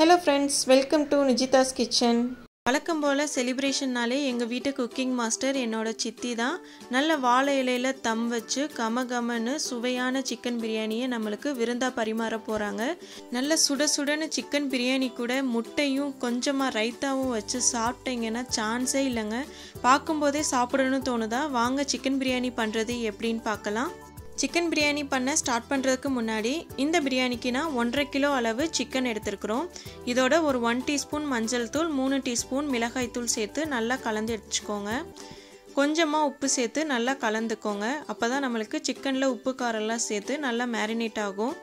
hello friends welcome to Nijitha's kitchen வழக்கம் போல் செலிப்ரேஷன்னாலே எங்கள் வீட்டு குக்கிங் மாஸ்டர் என்னோட சித்தி தான் நல்ல வாழை இலையில் தம் வச்சு கம கமன்னு சுவையான சிக்கன் பிரியாணியை நம்மளுக்கு விருந்தாக பரிமாற போகிறாங்க நல்ல சுட சுடன்னு சிக்கன் பிரியாணி கூட முட்டையும் கொஞ்சமாக ரைத்தாவும் வச்சு சாப்பிட்டீங்கன்னா சான்ஸே இல்லைங்க பார்க்கும்போதே சாப்பிடணும்னு தோணுதா வாங்க சிக்கன் பிரியாணி பண்ணுறது எப்படின்னு பார்க்கலாம் சிக்கன் பிரியாணி பண்ண ஸ்டார்ட் பண்ணுறதுக்கு முன்னாடி இந்த பிரியாணிக்கு நான் ஒன்றரை கிலோ அளவு சிக்கன் எடுத்துருக்குறோம் இதோட ஒரு ஒன் டீஸ்பூன் மஞ்சள் தூள் மூணு டீஸ்பூன் மிளகாய் தூள் சேர்த்து நல்லா கலந்து எடுத்துக்கோங்க கொஞ்சமாக உப்பு சேர்த்து நல்லா கலந்துக்கோங்க அப்போ தான் நம்மளுக்கு சிக்கனில் உப்பு காரெல்லாம் சேர்த்து நல்லா மேரினேட் ஆகும்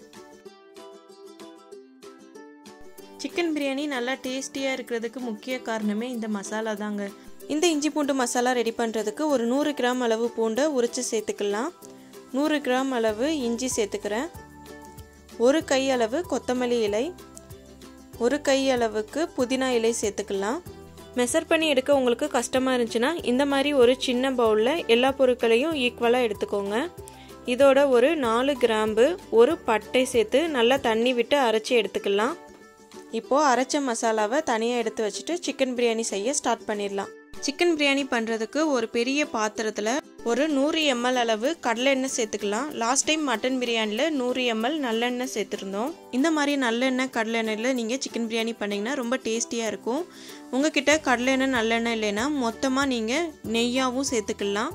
சிக்கன் பிரியாணி நல்லா டேஸ்டியாக இருக்கிறதுக்கு முக்கிய காரணமே இந்த மசாலா தாங்க இந்த இஞ்சி பூண்டு மசாலா ரெடி பண்ணுறதுக்கு ஒரு நூறு கிராம் அளவு பூண்டை உரித்து சேர்த்துக்கலாம் நூறு கிராம் அளவு இஞ்சி சேர்த்துக்கிறேன் ஒரு கை அளவு கொத்தமல்லி இலை ஒரு கை அளவுக்கு புதினா இலை சேர்த்துக்கலாம் மெஷர் பண்ணி எடுக்க உங்களுக்கு கஷ்டமாக இருந்துச்சுன்னா இந்த மாதிரி ஒரு சின்ன பவுலில் எல்லா பொருட்களையும் ஈக்குவலாக எடுத்துக்கோங்க இதோட ஒரு நாலு கிராம்பு ஒரு பட்டை சேர்த்து நல்லா தண்ணி விட்டு அரைச்சி எடுத்துக்கலாம் இப்போது அரைச்ச மசாலாவை தனியாக எடுத்து வச்சுட்டு சிக்கன் பிரியாணி செய்ய ஸ்டார்ட் பண்ணிடலாம் சிக்கன் பிரியாணி பண்ணுறதுக்கு ஒரு பெரிய பாத்திரத்தில் ஒரு நூறு எம்எல் அளவு கடலை எண்ணெய் சேர்த்துக்கலாம் லாஸ்ட் டைம் மட்டன் பிரியாணியில் நூறு எம்எல் நல்லெண்ணெய் சேர்த்துருந்தோம் இந்த மாதிரி நல்லெண்ணெய் கடலை எண்ணெயில் நீங்கள் சிக்கன் பிரியாணி பண்ணிங்கன்னா ரொம்ப டேஸ்டியாக இருக்கும் உங்ககிட்ட கடலை எண்ணெய் நல்லெண்ணெய் இல்லைன்னா மொத்தமாக நீங்கள் நெய்யாகவும் சேர்த்துக்கலாம்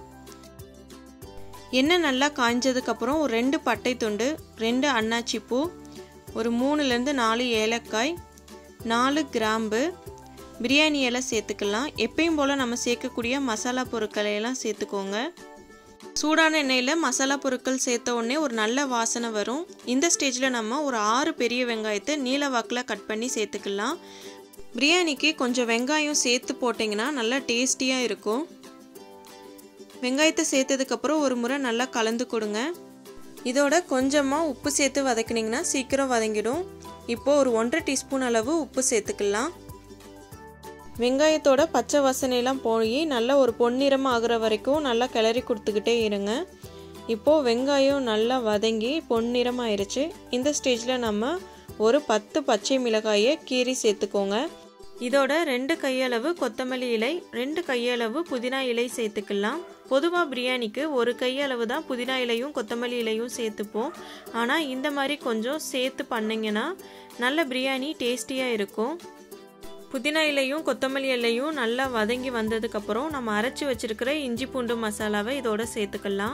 எண்ணெய் நல்லா காய்ஞ்சதுக்கப்புறம் ஒரு ரெண்டு பட்டை துண்டு ரெண்டு அன்னாச்சி பூ ஒரு மூணுலேருந்து நாலு ஏலக்காய் நாலு கிராம்பு பிரியாணி எல்லாம் சேர்த்துக்கலாம் எப்பயும் போல் நம்ம சேர்க்கக்கூடிய மசாலா பொருட்களை எல்லாம் சேர்த்துக்கோங்க சூடான எண்ணெயில் மசாலா பொருட்கள் சேர்த்த உடனே ஒரு நல்ல வாசனை வரும் இந்த ஸ்டேஜில் நம்ம ஒரு ஆறு பெரிய வெங்காயத்தை நீல வாக்கில் கட் பண்ணி சேர்த்துக்கலாம் பிரியாணிக்கு கொஞ்சம் வெங்காயம் சேர்த்து போட்டிங்கன்னா நல்லா டேஸ்டியாக இருக்கும் வெங்காயத்தை சேர்த்ததுக்கப்புறம் ஒரு முறை நல்லா கலந்து கொடுங்க இதோட கொஞ்சமாக உப்பு சேர்த்து வதக்கினீங்கன்னா சீக்கிரம் வதங்கிடும் இப்போது ஒரு ஒன்றரை டீஸ்பூன் அளவு உப்பு சேர்த்துக்கலாம் வெங்காயத்தோட பச்சை வாசனையெல்லாம் போய் நல்லா ஒரு பொன்னிறமாக ஆகிற வரைக்கும் நல்லா கிளறி கொடுத்துக்கிட்டே இருங்க இப்போது வெங்காயம் நல்லா வதங்கி பொன்னிறமாயிருச்சு இந்த ஸ்டேஜில் நம்ம ஒரு பத்து பச்சை மிளகாயை கீறி சேர்த்துக்கோங்க இதோட ரெண்டு கையளவு கொத்தமல்லி இலை ரெண்டு கையளவு புதினா இலை சேர்த்துக்கலாம் பொதுவாக பிரியாணிக்கு ஒரு கையளவு தான் புதினா இலையும் கொத்தமல்லி இலையும் சேர்த்துப்போம் ஆனால் இந்த மாதிரி கொஞ்சம் சேர்த்து பண்ணிங்கன்னா நல்ல பிரியாணி டேஸ்டியாக இருக்கும் புதினா இலையும் கொத்தமல்லி இலையும் நல்லா வதங்கி வந்ததுக்கப்புறம் நம்ம அரைச்சி வச்சிருக்கிற இஞ்சி பூண்டு மசாலாவை இதோட சேர்த்துக்கலாம்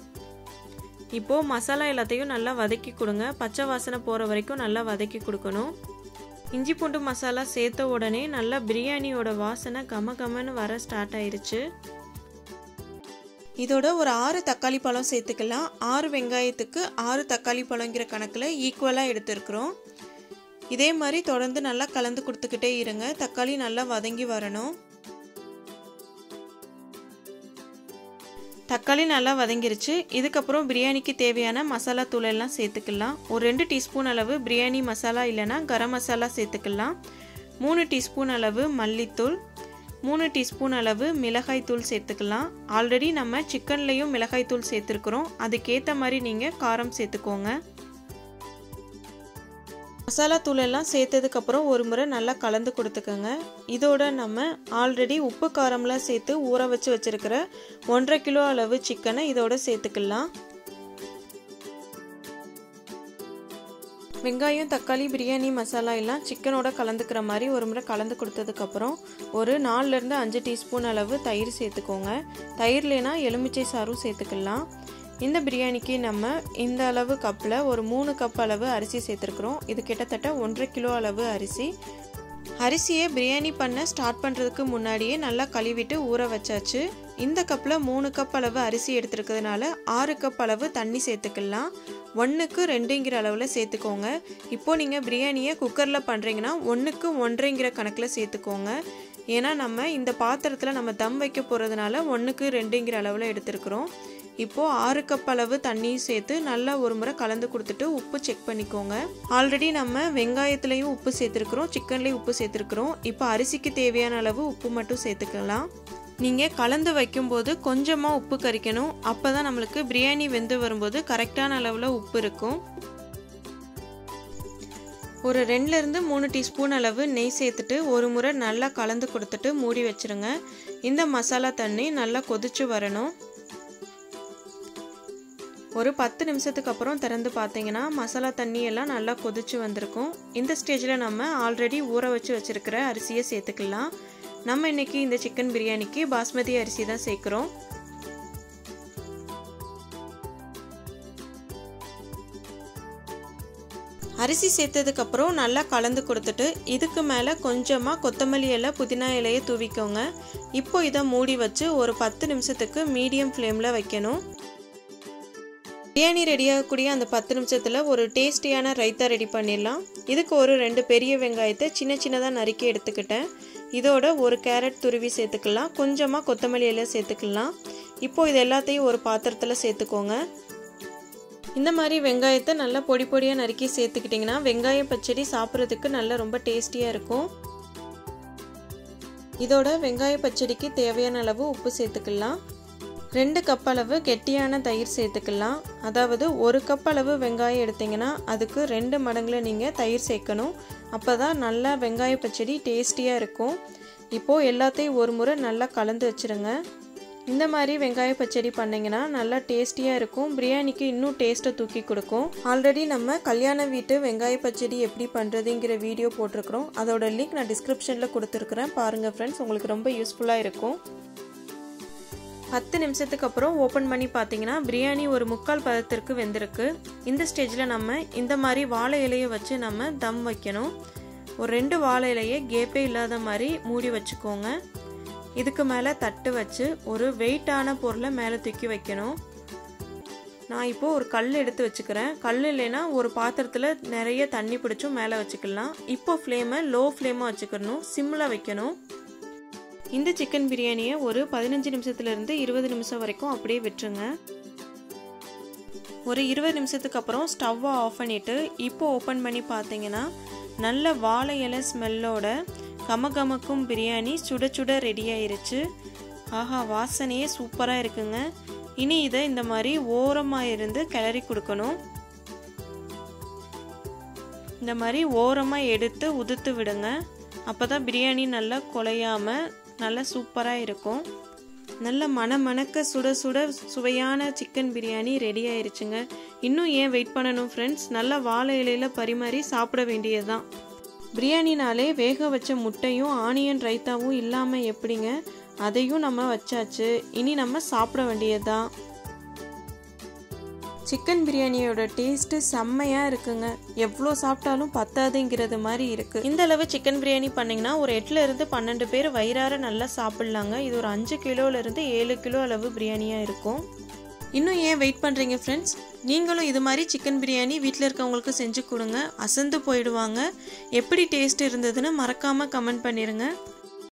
இப்போது மசாலா எல்லாத்தையும் நல்லா வதக்கி கொடுங்க பச்சை வாசனை போகிற வரைக்கும் நல்லா வதக்கி கொடுக்கணும் இஞ்சி பூண்டு மசாலா சேர்த்த உடனே நல்லா பிரியாணியோட வாசனை கம கமன்னு வர ஸ்டார்ட் ஆயிருச்சு இதோட ஒரு ஆறு தக்காளி பழம் சேர்த்துக்கலாம் ஆறு வெங்காயத்துக்கு ஆறு தக்காளி பழங்கிற கணக்கில் ஈக்குவலாக எடுத்துருக்குறோம் இதே மாதிரி தொடர்ந்து நல்லா கலந்து கொடுத்துக்கிட்டே இருங்க தக்காளி நல்லா வதங்கி வரணும் தக்காளி நல்லா வதங்கிருச்சு இதுக்கப்புறம் பிரியாணிக்கு தேவையான மசாலா தூள் எல்லாம் சேர்த்துக்கலாம் ஒரு ரெண்டு டீஸ்பூன் அளவு பிரியாணி மசாலா இல்லைன்னா கரம் மசாலா சேர்த்துக்கலாம் மூணு டீஸ்பூன் அளவு மல்லித்தூள் மூணு டீஸ்பூன் அளவு மிளகாய் தூள் சேர்த்துக்கலாம் ஆல்ரெடி நம்ம சிக்கன்லேயும் மிளகாய் தூள் சேர்த்துருக்குறோம் அதுக்கேற்ற மாதிரி நீங்கள் காரம் சேர்த்துக்கோங்க மசாலா தூள் எல்லாம் சேர்த்ததுக்கப்புறம் ஒரு முறை நல்லா கலந்து கொடுத்துக்கோங்க இதோட நம்ம ஆல்ரெடி உப்பு காரம்லாம் சேர்த்து ஊற வச்சு வச்சுருக்கிற ஒன்றரை கிலோ அளவு சிக்கனை இதோட சேர்த்துக்கலாம் வெங்காயம் தக்காளி பிரியாணி மசாலா எல்லாம் சிக்கனோட கலந்துக்கிற மாதிரி ஒரு முறை கலந்து கொடுத்ததுக்கப்புறம் ஒரு நாலுலேருந்து அஞ்சு டீஸ்பூன் அளவு தயிர் சேர்த்துக்கோங்க தயிர்லேனா எலுமிச்சை சாரும் சேர்த்துக்கலாம் இந்த பிரியாணிக்கு நம்ம இந்த அளவு கப்பில் ஒரு மூணு கப் அளவு அரிசி சேர்த்துருக்குறோம் இது கிட்டத்தட்ட ஒன்றரை கிலோ அளவு அரிசி அரிசியை பிரியாணி பண்ண ஸ்டார்ட் பண்ணுறதுக்கு முன்னாடியே நல்லா கழுவிட்டு ஊற வச்சாச்சு இந்த கப்பில் மூணு கப் அளவு அரிசி எடுத்துருக்கிறதுனால ஆறு கப் அளவு தண்ணி சேர்த்துக்கலாம் ஒன்றுக்கு ரெண்டுங்கிற அளவில் சேர்த்துக்கோங்க இப்போது நீங்கள் பிரியாணியை குக்கரில் பண்ணுறீங்கன்னா ஒன்றுக்கு ஒன்றரைங்கிற கணக்கில் சேர்த்துக்கோங்க ஏன்னா நம்ம இந்த பாத்திரத்தில் நம்ம தம் வைக்க போகிறதுனால ஒன்றுக்கு ரெண்டுங்கிற அளவில் எடுத்துருக்குறோம் இப்போது ஆறு கப் அளவு தண்ணியும் சேர்த்து நல்லா ஒரு முறை கலந்து கொடுத்துட்டு உப்பு செக் பண்ணிக்கோங்க ஆல்ரெடி நம்ம வெங்காயத்துலேயும் உப்பு சேர்த்துருக்குறோம் சிக்கன்லேயும் உப்பு சேர்த்துருக்குறோம் இப்போ அரிசிக்கு தேவையான அளவு உப்பு மட்டும் சேர்த்துக்கலாம் நீங்கள் கலந்து வைக்கும்போது கொஞ்சமாக உப்பு கறிக்கணும் அப்போ தான் நம்மளுக்கு பிரியாணி வெந்து வரும்போது கரெக்டான அளவில் உப்பு இருக்கும் ஒரு ரெண்டுலேருந்து மூணு டீஸ்பூன் அளவு நெய் சேர்த்துட்டு ஒரு முறை நல்லா கலந்து கொடுத்துட்டு மூடி வச்சுருங்க இந்த மசாலா தண்ணி நல்லா கொதிச்சு வரணும் ஒரு பத்து நிமிஷத்துக்கு அப்புறம் திறந்து பார்த்தீங்கன்னா மசாலா தண்ணி எல்லாம் நல்லா கொதிச்சு வந்திருக்கும் இந்த ஸ்டேஜில் நம்ம ஆல்ரெடி ஊற வச்சு வச்சுருக்கிற அரிசியை சேர்த்துக்கலாம் நம்ம இன்றைக்கி இந்த சிக்கன் பிரியாணிக்கு பாஸ்மதி அரிசி தான் சேர்க்குறோம் அரிசி சேர்த்ததுக்கப்புறம் நல்லா கலந்து கொடுத்துட்டு இதுக்கு மேலே கொஞ்சமாக கொத்தமல்லி இலை புதினா இலையை தூவிக்கோங்க இப்போ இதை மூடி வச்சு ஒரு பத்து நிமிஷத்துக்கு மீடியம் ஃப்ளேமில் வைக்கணும் பிரியாணி ரெடியாகக்கூடிய அந்த பத்து நிமிஷத்தில் ஒரு டேஸ்டியான ரைத்தா ரெடி பண்ணிடலாம் இதுக்கு ஒரு ரெண்டு பெரிய வெங்காயத்தை சின்ன சின்னதாக நறுக்கி எடுத்துக்கிட்டேன் இதோட ஒரு கேரட் துருவி சேர்த்துக்கலாம் கொஞ்சமாக கொத்தமல்லி இலை சேர்த்துக்கலாம் இப்போது இது எல்லாத்தையும் ஒரு பாத்திரத்தில் சேர்த்துக்கோங்க இந்த மாதிரி வெங்காயத்தை நல்லா பொடி பொடியாக நறுக்கி சேர்த்துக்கிட்டிங்கன்னா வெங்காய பச்சடி சாப்பிட்றதுக்கு நல்லா ரொம்ப டேஸ்டியாக இருக்கும் இதோட வெங்காய பச்சடிக்கு தேவையான அளவு உப்பு சேர்த்துக்கலாம் ரெண்டு கப் அளவு கெட்டியான தயிர் சேர்த்துக்கலாம் அதாவது ஒரு கப் அளவு வெங்காயம் எடுத்திங்கன்னா அதுக்கு ரெண்டு மடங்கில் நீங்கள் தயிர் சேர்க்கணும் அப்போ தான் நல்லா வெங்காய பச்சடி டேஸ்டியாக இருக்கும் இப்போது எல்லாத்தையும் ஒரு முறை நல்லா கலந்து வச்சுருங்க இந்த மாதிரி வெங்காய பச்சடி பண்ணிங்கன்னா நல்லா டேஸ்டியாக இருக்கும் பிரியாணிக்கு இன்னும் டேஸ்ட்டை தூக்கி கொடுக்கும் ஆல்ரெடி நம்ம கல்யாண வீட்டு வெங்காய பச்சடி எப்படி பண்ணுறதுங்கிற வீடியோ போட்டிருக்கிறோம் அதோட லிங்க் நான் டிஸ்கிரிப்ஷனில் கொடுத்துருக்குறேன் பாருங்கள் ஃப்ரெண்ட்ஸ் உங்களுக்கு ரொம்ப யூஸ்ஃபுல்லாக இருக்கும் பத்து நிமிஷத்துக்கு அப்புறம் ஓப்பன் பண்ணி பார்த்தீங்கன்னா பிரியாணி ஒரு முக்கால் பதத்திற்கு வெந்திருக்கு இந்த ஸ்டேஜில் நம்ம இந்த மாதிரி வாழை இலையை வச்சு நம்ம தம் வைக்கணும் ஒரு ரெண்டு வாழை இலையை கேப்பே இல்லாத மாதிரி மூடி வச்சுக்கோங்க இதுக்கு மேலே தட்டு வச்சு ஒரு வெயிட்டான பொருளை மேலே தூக்கி வைக்கணும் நான் இப்போது ஒரு கல் எடுத்து வச்சுக்கிறேன் கல் இல்லைன்னா ஒரு பாத்திரத்தில் நிறைய தண்ணி பிடிச்சும் மேலே வச்சுக்கலாம் இப்போ ஃப்ளேமை லோ ஃப்ளேமாக வச்சுக்கணும் சிம்மில் வைக்கணும் இந்த சிக்கன் பிரியாணியை ஒரு பதினஞ்சு நிமிஷத்துலேருந்து இருபது நிமிஷம் வரைக்கும் அப்படியே விட்டுருங்க ஒரு இருபது நிமிஷத்துக்கு அப்புறம் ஸ்டவ்வை ஆஃப் பண்ணிவிட்டு இப்போ ஓப்பன் பண்ணி பார்த்தீங்கன்னா நல்ல வாழை இலை ஸ்மெல்லோட கமகமக்கும் பிரியாணி சுட சுட ரெடி ஆயிருச்சு ஆஹா வாசனையே சூப்பராக இருக்குங்க இனி இதை இந்த மாதிரி ஓரமாக இருந்து கிளறி கொடுக்கணும் இந்த மாதிரி ஓரமாக எடுத்து உதுத்து விடுங்க அப்போ தான் பிரியாணி நல்லா குலையாமல் நல்லா சூப்பராக இருக்கும் நல்ல மன மணக்க சுட சுட சுவையான சிக்கன் பிரியாணி ரெடி ஆயிருச்சுங்க இன்னும் ஏன் வெயிட் பண்ணணும் ஃப்ரெண்ட்ஸ் நல்லா வாழை இலையில் பரிமாறி சாப்பிட வேண்டியது தான் பிரியாணினாலே வேக வச்ச முட்டையும் ஆனியன் ரைத்தாவும் இல்லாமல் எப்படிங்க அதையும் நம்ம வச்சாச்சு இனி நம்ம சாப்பிட வேண்டியது தான் சிக்கன் பிரியாணியோட டேஸ்ட்டு செம்மையாக இருக்குங்க எவ்வளோ சாப்பிட்டாலும் பத்தாதுங்கிறது மாதிரி இருக்குது இந்த அளவு சிக்கன் பிரியாணி பண்ணிங்கன்னா ஒரு எட்டுல இருந்து பன்னெண்டு பேர் வயிறார நல்லா சாப்பிட்லாங்க இது ஒரு அஞ்சு கிலோலேருந்து ஏழு கிலோ அளவு பிரியாணியாக இருக்கும் இன்னும் ஏன் வெயிட் பண்ணுறீங்க ஃப்ரெண்ட்ஸ் நீங்களும் இது மாதிரி சிக்கன் பிரியாணி வீட்டில் இருக்கவங்களுக்கு செஞ்சு கொடுங்க அசந்து போயிடுவாங்க எப்படி டேஸ்ட் இருந்ததுன்னு மறக்காமல் கமெண்ட் பண்ணிடுங்க